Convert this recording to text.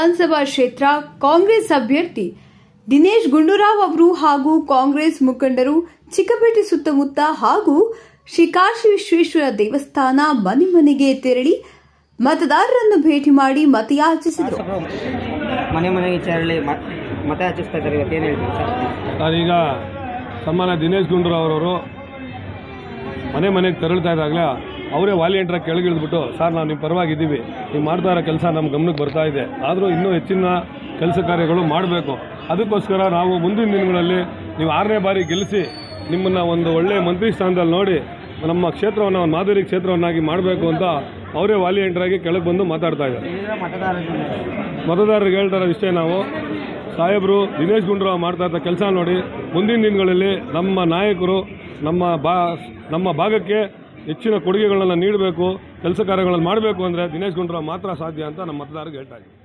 ವಿಧಾನಸಭಾ ಕ್ಷೇತ್ರ ಕಾಂಗ್ರೆಸ್ ಅಭ್ಯರ್ಥಿ ದಿನೇಶ್ ಗುಂಡೂರಾವ್ ಅವರು ಹಾಗೂ ಕಾಂಗ್ರೆಸ್ ಮುಖಂಡರು ಚಿಕ್ಕಪೇಟೆ ಸುತ್ತಮುತ್ತ ಹಾಗೂ ಶ್ರೀ ಕಾಶಿ ವಿಶ್ವೇಶ್ವರ ದೇವಸ್ಥಾನ ಮನೆ ಮನೆಗೆ ತೆರಳಿ ಮತದಾರರನ್ನು ಭೇಟಿ ಮಾಡಿ ಮತಯಾಚಿಸಿದರು ಶಾಸಕರು ಮನೆ ಮನೆಗೆ ತೆರಳಿ ಮತ ಮತ ಯಾಚಿಸ್ತಾ ಇದ್ದಾರೆ ಇವತ್ತು ಏನು ಹೇಳ್ತೀವಿ ಸರ್ ಸರ್ ಈಗ ಸನ್ಮಾನ್ಯ ದಿನೇಶ್ ಗುಂಡೂರಾವ್ ಅವರವರು ಮನೆ ಮನೆಗೆ ತೆರಳ್ತಾ ಇದ್ದಾಗಲೇ ಅವರೇ ವಾಲಿಯಂಟ್ರಾಗಿ ಕೆಳಗಿಳಿದ್ಬಿಟ್ಟು ಸರ್ ನಾವು ನಿಮ್ಮ ಪರವಾಗಿದ್ದೀವಿ ನೀವು ಮಾಡ್ತಾ ಇರೋ ಕೆಲಸ ನಮ್ಮ ಗಮನಕ್ಕೆ ಬರ್ತಾ ಇದೆ ಆದರೂ ಇನ್ನೂ ಹೆಚ್ಚಿನ ಕೆಲಸ ಕಾರ್ಯಗಳು ಮಾಡಬೇಕು ಅದಕ್ಕೋಸ್ಕರ ನಾವು ಮುಂದಿನ ದಿನಗಳಲ್ಲಿ ನೀವು ಆರನೇ ಬಾರಿ ಗೆಲ್ಲಿಸಿ ನಿಮ್ಮನ್ನು ಒಂದು ಒಳ್ಳೆಯ ಮಂತ್ರಿ ಸ್ಥಾನದಲ್ಲಿ ನೋಡಿ ನಮ್ಮ ಕ್ಷೇತ್ರವನ್ನು ಒಂದು ಮಾದರಿ ಕ್ಷೇತ್ರವನ್ನಾಗಿ ಮಾಡಬೇಕು ಅಂತ ಅವರೇ ವಾಲಿಯಂಟ್ರಾಗಿ ಕೆಳಗೆ ಬಂದು ಮಾತಾಡ್ತಾ ಇದ್ದಾರೆ ಇಲ್ಲಿರೋ ಮತದಾರರು ಮತದಾರರಿಗೆ ಹೇಳ್ತಾರ ಇಷ್ಟೇ ನಾವು ಸಾಹೇಬರು ದಿನೇಶ್ ಗುಂಡೂರಾವ್ ಮಾಡ್ತಾ ಇದ್ದ ಕೆಲಸ ನೋಡಿ ಮುಂದಿನ ದಿನಗಳಲ್ಲಿ ನಮ್ಮ ನಾಯಕರು ನಮ್ಮ ಬಾ ನಮ್ಮ ಭಾಗಕ್ಕೆ ಹೆಚ್ಚಿನ ಕೊಡುಗೆಗಳನ್ನು ನೀಡಬೇಕು ಕೆಲಸ ಕಾರ್ಯಗಳನ್ನು ಮಾಡಬೇಕು ಅಂದರೆ ದಿನೇಶ್ ಗುಂಡೂರಾವ್ ಮಾತ್ರ ಸಾಧ್ಯ ಅಂತ ನಮ್ಮ ಮತದಾರರಿಗೆ ಹೇಳ್ತಾ ಇದ್ದೀವಿ